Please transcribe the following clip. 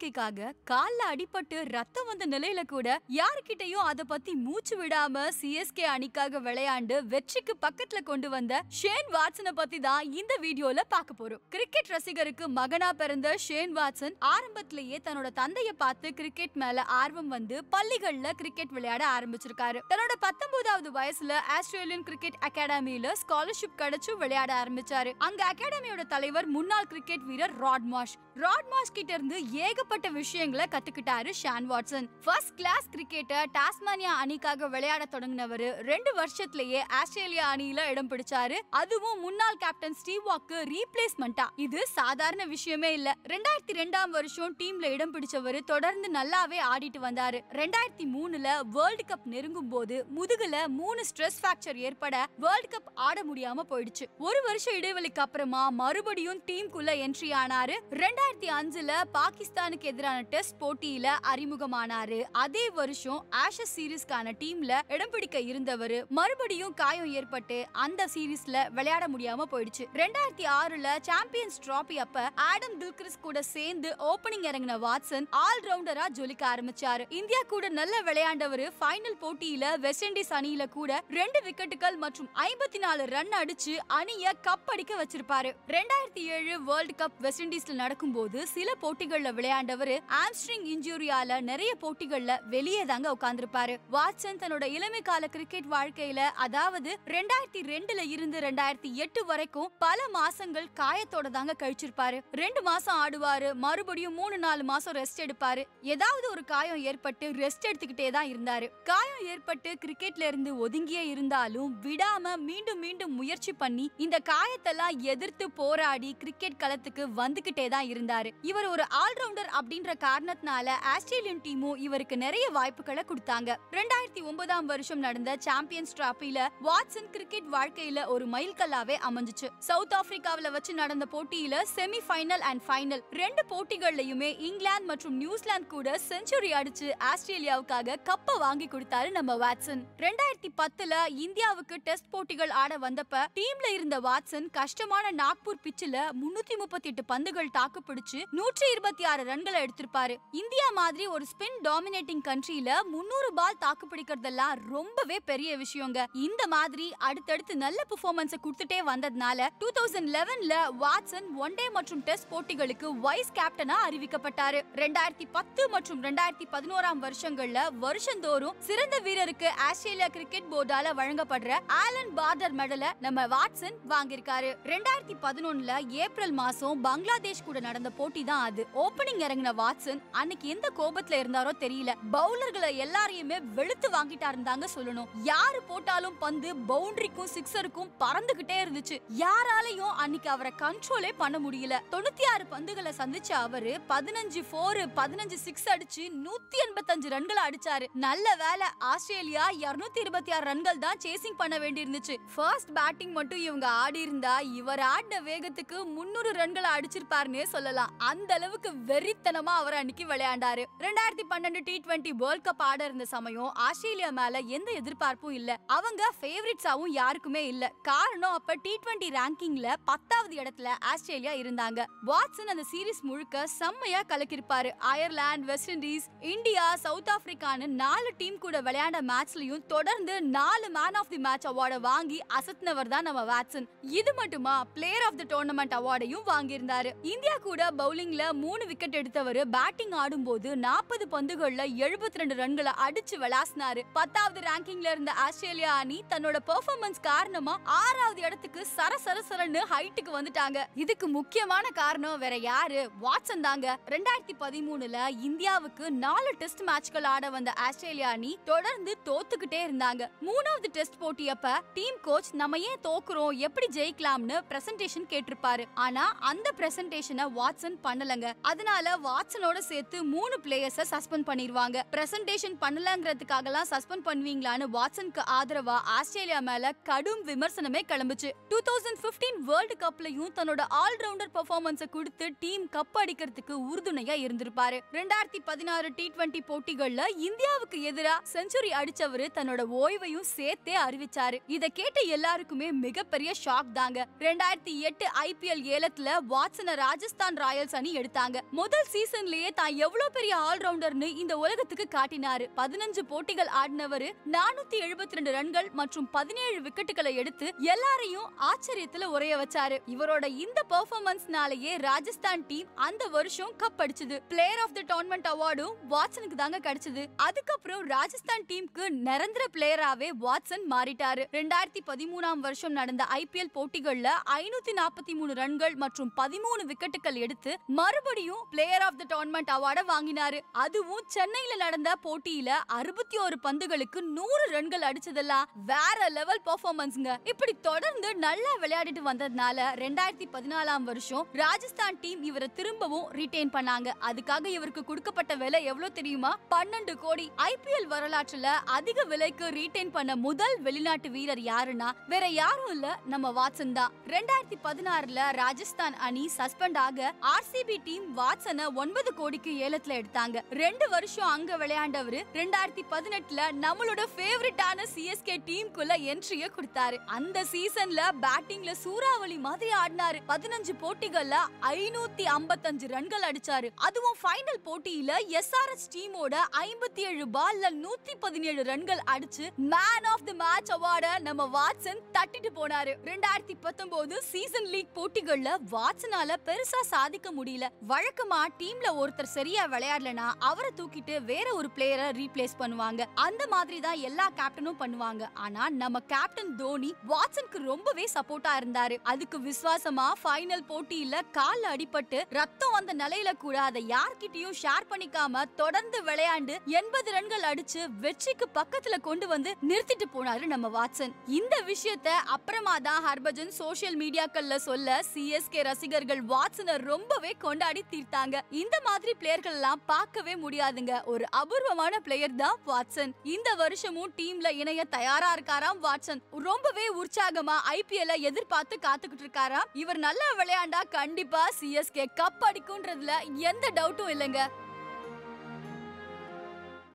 தோல்விக்காக கால்ல அடிபட்டு ரத்தம் வந்த நிலையில கூட யாருக்கிட்டயும் அத பத்தி மூச்சு விடாம சிஎஸ்கே அணிக்காக விளையாண்டு வெற்றிக்கு பக்கத்துல கொண்டு வந்த ஷேன் வாட்சனை பத்தி தான் இந்த வீடியோல பார்க்க போறோம் கிரிக்கெட் ரசிகருக்கு மகனா பிறந்த ஷேன் வாட்சன் ஆரம்பத்திலேயே தன்னோட தந்தைய பார்த்து கிரிக்கெட் மேல ஆர்வம் வந்து பள்ளிகள்ல கிரிக்கெட் விளையாட ஆரம்பிச்சிருக்காரு தன்னோட பத்தொன்பதாவது வயசுல ஆஸ்திரேலியன் கிரிக்கெட் அகாடமியில ஸ்காலர்ஷிப் கிடைச்சு விளையாட ஆரம்பிச்சாரு அங்க அகாடமியோட தலைவர் முன்னாள் கிரிக்கெட் வீரர் ராட் மாஷ் ராட் மாஷ் கிட்ட இருந்து ஏகப்பட்ட விஷயங்களை கத்துக்கிட்டாரு Shane Watson first class cricketer Tasmania அணிக்காக விளையாட தொடங்கினவரு ரெண்டு வருஷத்திலேயே ஆஸ்திரேலியா அணியில இடம் பிடிச்சாரு அதுவும் முன்னாள் கேப்டன் ஸ்டீவ் வாக்கு ரீப்ளேஸ்மெண்டா இது சாதாரண விஷயமே இல்ல ரெண்டாயிரத்தி ரெண்டாம் வருஷம் டீம்ல இடம் பிடிச்சவரு தொடர்ந்து நல்லாவே ஆடிட்டு வந்தாரு ரெண்டாயிரத்தி மூணுல வேர்ல்ட் கப் நெருங்கும் போது முதுகுல மூணு ஸ்ட்ரெஸ் ஃபிராக்சர் ஏற்பட வேர்ல்ட் கப் ஆட முடியாம போயிடுச்சு ஒரு வருஷம் இடைவெளிக்கு அப்புறமா மறுபடியும் டீமுக்குள்ள என்ட்ரி ஆனாரு ரெண்டாயிரத்தி அஞ்சுல பாகிஸ்தானுக்கு எதிரான டெஸ்ட் போட்டியில அறிமுகமானாரு அதே வருஷம் ஆஷஸ் சீரீஸ்க்கான டீம்ல இடம் பிடிக்க இருந்தவரு மறுபடியும் காயம் ஏற்பட்டு அந்த சீரீஸ்ல விளையாட முடியாம போயிடுச்சு ரெண்டாயிரத்தி ஆறுல சாம்பியன்ஸ் டிராபி அப்ப ஆடம் டில்கிரிஸ் கூட சேர்ந்து ஓபனிங் இறங்கின வாட்சன் ஆல் ரவுண்டரா ஜொலிக்க ஆரம்பிச்சாரு இந்தியா கூட நல்ல விளையாண்டவரு ஃபைனல் போட்டியில வெஸ்ட் இண்டீஸ் அணியில கூட ரெண்டு விக்கெட்டுகள் மற்றும் ஐம்பத்தி நாலு ரன் அடிச்சு அணிய கப் அடிக்க வச்சிருப்பாரு ரெண்டாயிரத்தி ஏழு வேர்ல்ட் கப் வெஸ்ட் இண்டீஸ்ல நடக்கும்போது சில போட்டிகள்ல விளையாண்டவரு ஆம்ஸ்ட்ரிங் இன்ஜூரியால நிறைய போட்டிகள்ல வெளியே தாங்க உட்கார்ந்திருப்பாரு வாட்சன் தன்னோட இளமை கால கிரிக்கெட் வாழ்க்கையில அதாவது ரெண்டாயிரத்தி ரெண்டுல இருந்து ரெண்டாயிரத்தி எட்டு வரைக்கும் பல மாசங்கள் காயத்தோட தாங்க கழிச்சிருப்பாரு ரெண்டு மாசம் ஆடுவாரு மறுபடியும் மூணு நாலு மாசம் ரெஸ்ட் எடுப்பாரு ஏதாவது ஒரு காயம் ஏற்பட்டு ரெஸ்ட் எடுத்துக்கிட்டே தான் இருந்தாரு காயம் ஏற்பட்டு கிரிக்கெட்ல இருந்து ஒதுங்கியே இருந்தாலும் விடாம மீண்டும் மீண்டும் முயற்சி பண்ணி இந்த காயத்தெல்லாம் எதிர்த்து போராடி கிரிக்கெட் களத்துக்கு வந்துகிட்டே தான் இருந்தாரு இவர் ஒரு ஆல்ரவுண்டர் அப்படின்ற காரணத்தினால ஆஸ்திரேலியன் டீமும் இவருக்கு நிறைய வாய்ப்புகளை கொடுத்தாங்க ரெண்டாயிரத்தி ஒன்பதாம் வருஷம் நடந்த சாம்பியன்ஸ் டிராபில வாட்சன் கிரிக்கெட் வாழ்க்கையில ஒரு மைல்கல்லாவே அமைஞ்சுச்சு சவுத் ஆப்பிரிக்காவில வச்சு நடந்த போட்டியில செமி ஃபைனல் அண்ட் ஃபைனல் ரெண்டு போட்டிகள்லயுமே இங்கிலாந்து மற்றும் நியூசிலாந்து கூட செஞ்சுரி அடிச்சு ஆஸ்திரேலியாவுக்காக கப்ப வாங்கி கொடுத்தாரு நம்ம வாட்சன் ரெண்டாயிரத்தி பத்துல இந்தியாவுக்கு டெஸ்ட் போட்டிகள் ஆட வந்தப்ப டீம்ல இருந்த வாட்சன் கஷ்டமான நாக்பூர் பிச்சில் முன்னூத்தி முப்பத்தி எட்டு பந்துகள் தாக்கு பிடிச்சு நூற்றி இருபத்தி ஆறு ரன்களை எடுத்திருப்பாரு இந்தியா மாதிரி ஒரு ஸ்பின் டாமினேட்டிங் கண்ட்ரில முன்னூறு பால் தாக்கு பிடிக்கிறதெல்லாம் ரொம்பவே பெரிய விஷயங்க இந்த மாதிரி அடுத்தடுத்து நல்ல பெர்ஃபார்மன்ஸ் கொடுத்துட்டே வந்ததுனால டூ தௌசண்ட் லெவன்ல வாட்சன் ஒன் டே மற்றும் டெஸ்ட் போட்டிகளுக்கு வைஸ் கேப்டனா அறிவிக்கப்பட்டாரு ரெண்டாயிரத்தி பத்து மற்றும் ரெண்டாயிரத்தி பதினோராம் வருஷங்கள்ல வருஷந்தோறும் சிறந்த வீரருக்கு ஆஸ்திரேலியா கிரிக்கெட் போர்டால வழங்கப்படுற ஆலன் பார்டர் மெடலை நம்ம வாட்சன் வாங்கியிருக்காரு ரெண்டாயிரத்தி பதினொன்னுல ஏப்ரல் மாசம் பங்களாதேஷ் கூட நடந்த போட்டி தான் அது ஓபனிங் இறங்கின வாட்சன் அன்னைக்கு எந்த கோபத்துல இருந்தாரோ தெரியல பவுலர்களை எல்லாரையுமே வெளுத்து வாங்கிட்டாருன்னு தாங்க சொல்லணும் யாரு போட்டாலும் பந்து பவுண்டரிக்கும் சிக்ஸருக்கும் பறந்துகிட்டே இருந்துச்சு யாராலையும் அன்னைக்கு அவரை கண்ட்ரோலே பண்ண முடியல தொண்ணூத்தி ஆறு பந்துகளை சந்திச்ச அவரு பதினஞ்சு போர் பதினஞ்சு சிக்ஸ் அடிச்சு நூத்தி எண்பத்தஞ்சு ரன்களை அடிச்சாரு நல்ல வேலை ஆஸ்திரேலியா இருநூத்தி இருபத்தி ஆறு ரன்கள் தான் சேசிங் பண்ண வேண்டியிருந்துச்சு ஃபர்ஸ்ட் பேட்டிங் மட்டும் இவங்க ஆடி இருந்தா இவர் ஆடின வேகத்துக்கு முன்னூறு ரன்களை அடிச்சிருப்பாருன்னே சொல்லலாம் அந்த அளவுக்கு வெறித்தனமா அவர் அன்னைக்கு விளையாண்டாரு ரெண்டாயிரத்தி பன்னெண்டு டி டுவெண்ட்டி வேர்ல்ட் கப் ஆட இருந்த சமயம் ஆஸ்திரேலியா மேல எந்த எதிர்பார்ப்பும் இல்ல அவங்க ஃபேவரட்ஸாவும் யாருக்குமே இல்ல காரணம் அப்ப டி டுவெண்ட்டி ரேங்கிங்ல பத்தாவது இடத்துல ஆஸ்திரேலியா இருந்தாங்க வாட்சன் அந்த சீரிஸ் முழுக்க செம்மையா கலக்கிருப்பாரு Ireland West Indies India South ஆப்பிரிக்கான்னு நாலு டீம் கூட விளையாண்ட மேட்ச்லயும் தொடர்ந்து நாலு மேன் ஆஃப் தி மேட்ச் அவார்டை வாங்கி அசத்தினவர் தான் நம்ம வாட்சன் இது மட்டுமா பிளேயர் ஆஃப் தி டோர்னமெண்ட் அவார்டையும் வாங்கியிருந்தாரு இந்தியா கூட பவுலிங்ல மூணு விக்கெட் எடுத்தவர் பேட்டிங் ஆடும்போது நாற்பது பந்துகள்ல எழுபத்தி ரெண்டு ரன்களை அடிச்சு விளாசினாரு பத்தாவது ரேங்கிங்ல இருந்த ஆஸ்திரேலியா அணி தன்னோட பெர்ஃபார்மன்ஸ் காரணமா ஆறாவது இடத்துக்கு சர சர சரன்னு ஹைட்டுக்கு வந்துட்டாங்க இதுக்கு முக்கியமான காரணம் வேற யாரு வாட்சன் தாங்க ரெண்டாயிரத்தி பதிமூணுல இந்தியாவுக்கு நாலு டெஸ்ட் மேட்ச்கள் ஆட வந்த ஆஸ்திரேலியா அணி தொடர்ந்து தோத்துக்கிட்டே இருந்தாங்க மூணாவது டெஸ்ட் போட்டி அப்ப டீம் கோச் நம்ம ஏன் தோக்குறோம் எப்படி ஜெயிக்கலாம்னு பிரசன்டேஷன் கேட்டிருப்பாரு ஆனா அந்த பிரசன்டேஷனை வாட்சன் பண்ணலங்க அதனால வாட்சனோட சேர்த்து மூணு பிளேயர்ஸ சஸ்பெண்ட் பண்ணிருவாங்க பிரசன்டேஷன் பண்ணலங்கிறதுக்காகலாம் சஸ்பெண்ட் பண்ணுவீங்களான்னு வாட்சனுக்கு ஆதரவா ஆஸ்திரேலியா மேல கடும் விமர்சனமே கிளம்புச்சு டூ தௌசண்ட் பிப்டீன் வேர்ல்டு கப்லயும் தன்னோட ஆல்ரவுண்டர் பெர்ஃபார்மன்ஸ கொடுத்து டீம் கப் அடிக்கிறதுக்கு உறுதுணையா இருந்திருப்பாரு ரெண்டாயிரத்தி பதினாறு டி டுவெண்ட்டி போட்டிகள்ல இந்தியாவுக்கு எதிரா செஞ்சுரி அடிச்சவரு தன்னோட ஓய்வையும் சேர்த்தே அறிவிச்சாரு இத கேட்ட எல்லாருக்குமே மிகப்பெரிய ஷாக் தாங்க ரெண்டாயிரத்தி எட்டு ஐபிஎல் ஏலத்துல வாட்சனை ராஜஸ்தான் ராயல்ஸ் அணி எடுத்தாங்க முதல் சீசன்லயே தான் எவ்வளவு பெரிய ஆல்ரவுண்டர்னு இந்த உலகத்துக்கு காட்டினாரு பதினஞ்சு போட்டிகள் ஆடினவரு நானூத்தி எழுபத்தி ரெண்டு ரன்கள் மற்றும் பதினேழு விக்கெட்டுகளை எடுத்து எல்லாரையும் ஆச்சரியத்துல உரைய வச்சாரு இவரோட இந்த பெர்ஃபார்மன்ஸ்னாலேயே ராஜஸ்தான் டீம் அந்த வருஷம் கப் அடிச்சது பிளேயர் ஆஃப் த டோர்னமெண்ட் அவார்டும் வாட்சனுக்கு தாங்க கிடைச்சது அதுக்கப்புறம் ராஜஸ்தான் டீமுக்கு நிரந்தர பிளேயராவே வாட்சன் மாறிட்டாரு ரெண்டாயிரத்தி பதிமூணாம் வருஷம் நடந்த ஐபிஎல் போட்டிகள்ல ஐநூத்தி நாற்பத்தி மூணு ரன்கள் மற்றும் பதிமூணு விக்கெட்டுகள் எடுத்து மறுபடியும் பிளேயர் ஆஃப் த டோர்னமெண்ட் அவார்டை வாங்கினாரு அதுவும் சென்னையில நடந்த போட்டியில அறுபத்தி ஒரு பந்துகளுக்கு நூறு ரன்கள் அடிச்சதெல்லாம் வேற லெவல் பெர்ஃபார்மன்ஸ்ங்க இப்படி தொடர்ந்து நல்லா விளையாடிட்டு வந்ததுனால ரெண்டாயிரத்தி பதினாலாம் வருஷம் ராஜஸ்தான் டீம் இவரை திரும்பவும் ரிட்டைன் பண்ணாங்க அதுக்காக இவருக்கு கொடுக்கப்பட்ட விலை எவ்வளவு தெரியுமா பன்னெண்டு கோடி ஐபிஎல் வரலாற்றுல அதிக விலைக்கு ரீட்டைன் பண்ண முதல் வெளிநாட்டு வீரர் யாருன்னா வேற யாரும் இல்ல நம்ம வாட்சன் தான் ரெண்டாயிரத்தி பதினாறுல ராஜஸ்தான் அணி சஸ்பெண்ட் ஆக ஆர்சிபி டீம் வாட்சனை ஒன்பது கோடிக்கு ஏலத்துல எடுத்தாங்க ரெண்டு வருஷம் அங்க விளையாண்டவரு ரெண்டாயிரத்தி பதினெட்டுல நம்மளோட ஃபேவரட்டான சிஎஸ்கே டீமுக்குள்ள என்ட்ரிய கொடுத்தாரு அந்த சீசன்ல பேட்டிங்ல சூறாவளி மாதிரி ஆடினாரு பதினஞ்சு போட்டிகள்ல ஐநூத்தி ஐம்பத்தஞ்சு ரன்கள் அடிச்சாரு அதுவும் ஃபைனல் போட்டியில எஸ்ஆர்எஸ் டீமோட ஐம்பத்தி ஏழு பால்ல நூத்தி பதினேழு ரன்கள் அடிச்சு மேன் ஆஃப் தி மேட்ச் அவார்ட நம்ம வாட்சன் தட்டிட்டு போனாரு ரெண்டாயிரத்தி பத்தொன்பது சீசன் லீக் போட்டிகள்ல வாட்சனால பெருசா சாதிக்க முடியல வழக்கமா டீம்ல ஒருத்தர் சரியா விளையாடலனா அவரை தூக்கிட்டு வேற ஒரு பிளேயரை ரீப்ளேஸ் பண்ணுவாங்க அந்த மாதிரி தான் எல்லா கேப்டனும் பண்ணுவாங்க ஆனா நம்ம கேப்டன் தோனி வாட்சனுக்கு ரொம்பவே சப்போர்ட்டா இருந்தாரு அதுக்கு விசுவாசமா ஃபைனல் போட்டியில கால்ல அடிபட்டு ரத்தம் வந்த நிலையில கூட அதை யார்கிட்டயும் ஷேர் பண்ணிக்காம தொடர்ந்து விளையாண்டு எண்பது ரன்கள் அடிச்சு வெற்றிக்கு பக்கத்துல கொண்டு வந்து நிறுத்திட்டு போனாரு நம்ம வாட்சன் இந்த விஷயத்த அப்புறமா தான் ஹர்பஜன் சோஷியல் மீடியாக்கள்ல சொல்ல சிஎஸ்கே ரசிகர்கள் வாட்சனை ரொம்பவே கொண்டாடி தீர்த்தாங்க இந்த மாதிரி பிளேயர்கள் எல்லாம் பார்க்கவே முடியாதுங்க ஒரு அபூர்வமான பிளேயர் தான் வாட்சன் இந்த வருஷமும் டீம்ல இணைய தயாரா இருக்காராம் வாட்சன் ரொம்பவே உற்சாகமா ஐபிஎல்ல எதிர்பார்த்து காத்துக்கிட்டு இருக்காராம் இவர் நல்லா விளையாண்டா கண்டிப்பா சிஎஸ்கே கப் அடிக்கும்ன்றதுல எந்த டவுட்டும் இல்லைங்க